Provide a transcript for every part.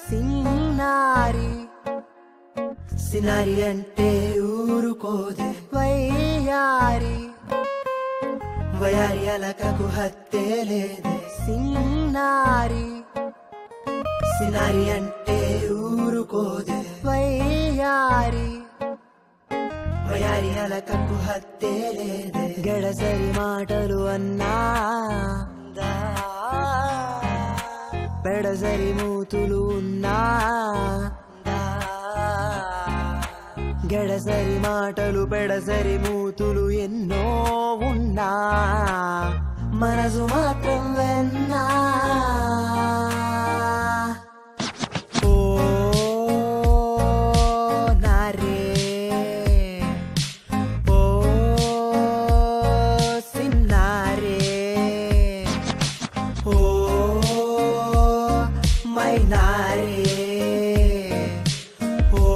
సిన్నారి సినారి అంటే ఊరుకోదే వయ్యారి వయారి అలకకు హత్తే లేదే సిన్నారి సినారి అంటే ఊరుకోదే వయ్యారి వయారి అలకకు హత్తే లేదే గడసరి మాటలు అన్నా పెడసరి మూతులు ఉన్నా గడసరి మాటలు పెడసరి మూతులు ఎన్నో ఉన్నా మనసు మాత్రం వెన్నా ఓ నారే ఓ సిన్నారే ఓ మైనారే ఓ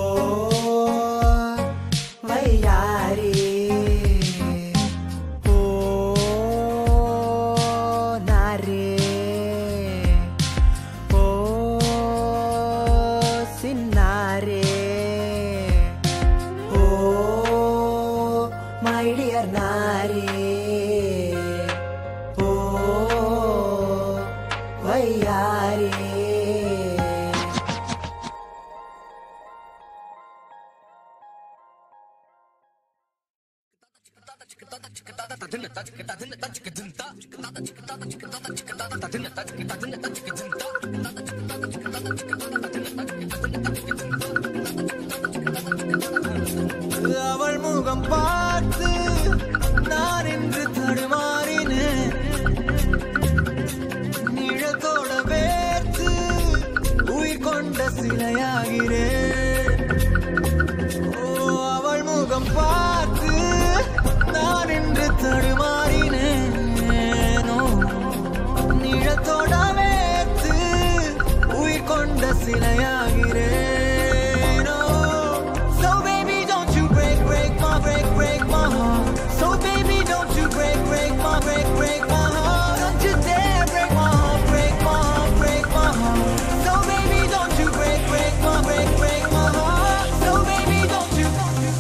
వయ్యారే ఓ నారే ఓ సిన్నారే ఓ మై డియర్ నారే ఓ వయ్యారే அவள் முகம் பார்த்து நான் என்று தடுமாறினேன் நிழத்தோட வேர்த்து உயிர் கொண்ட சிலையாகிறேன் ஓ அவள் முகம் பார்த்து நான் என்று தடுமாறினேன் ஓ, நிழத்தோட வேர்த்து உயிர் கொண்ட சிலையாகிறேன் ஓ, So baby don't you break break my break break my heart So baby don't you break break my break break my heart Don't you dare break my heart break my heart break my heart So baby don't you break break my break break my heart So baby don't you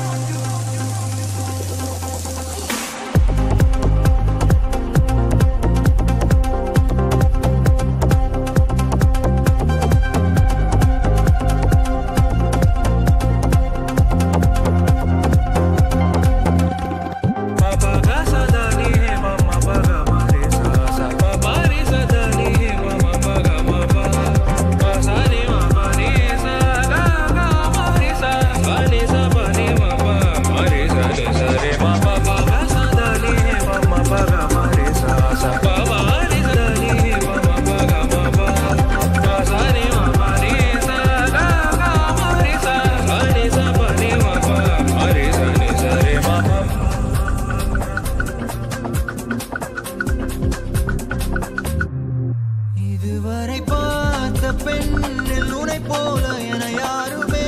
இதுவரை பார்த்த பெண்ணில் உனை போல என யாருமே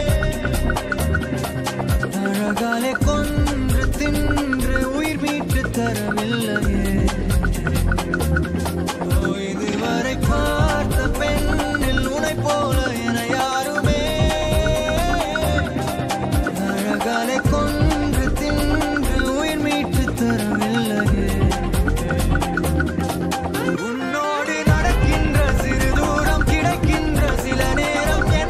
அழகாலே கொன்று தின்று உயிர் மீட்டு தரவில்லையே ஓ, இதுவரை பார்த்த பெண்ணில் உனை போல என யாருமே அழகாலே கொன்று தின்று உயிர் மீட்டு தரவில்லையே உன்னோடு நடக்கின்ற சிறு தூரம் கிடைக்கின்ற சில நேரம்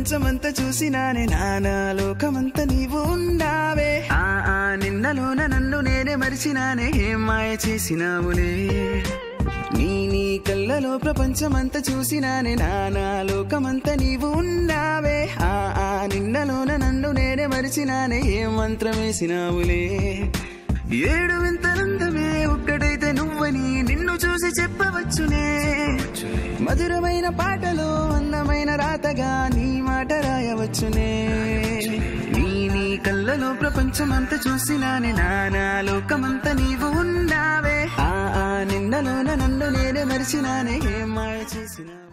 ప్రపంచమంతా చూసినానే నానా లోకమంతా నీవు ఉన్నావే ఆ ఆ నిన్నలోన నన్ను నేనే మరిచినానే ఏం మాయ చేసినావులే నీ నీ కళ్ళలో ప్రపంచమంతా చూసినానే నానా లోకమంతా నీవు ఉన్నావే ఆ ఆ నిన్నలోన నన్ను నేనే మరిచినానే ఏం మంత్రం వేసినావులే ఏడు వింతలందమే ఒక్కడైతే నువ్వని నిన్ను చూసి చెప్పవచ్చునే మధురమైన పాటలో అందమైన రాతగా నీ మాట రాయవచ్చునే నీ నీ కళ్ళలో ప్రపంచమంతా చూసినానే నానా లోకమంతా నీవు ఉన్నావే ఆ ఆ నిన్నలోన నన్ను నేనే మరిచినానే ఏం మాయ చేసినావు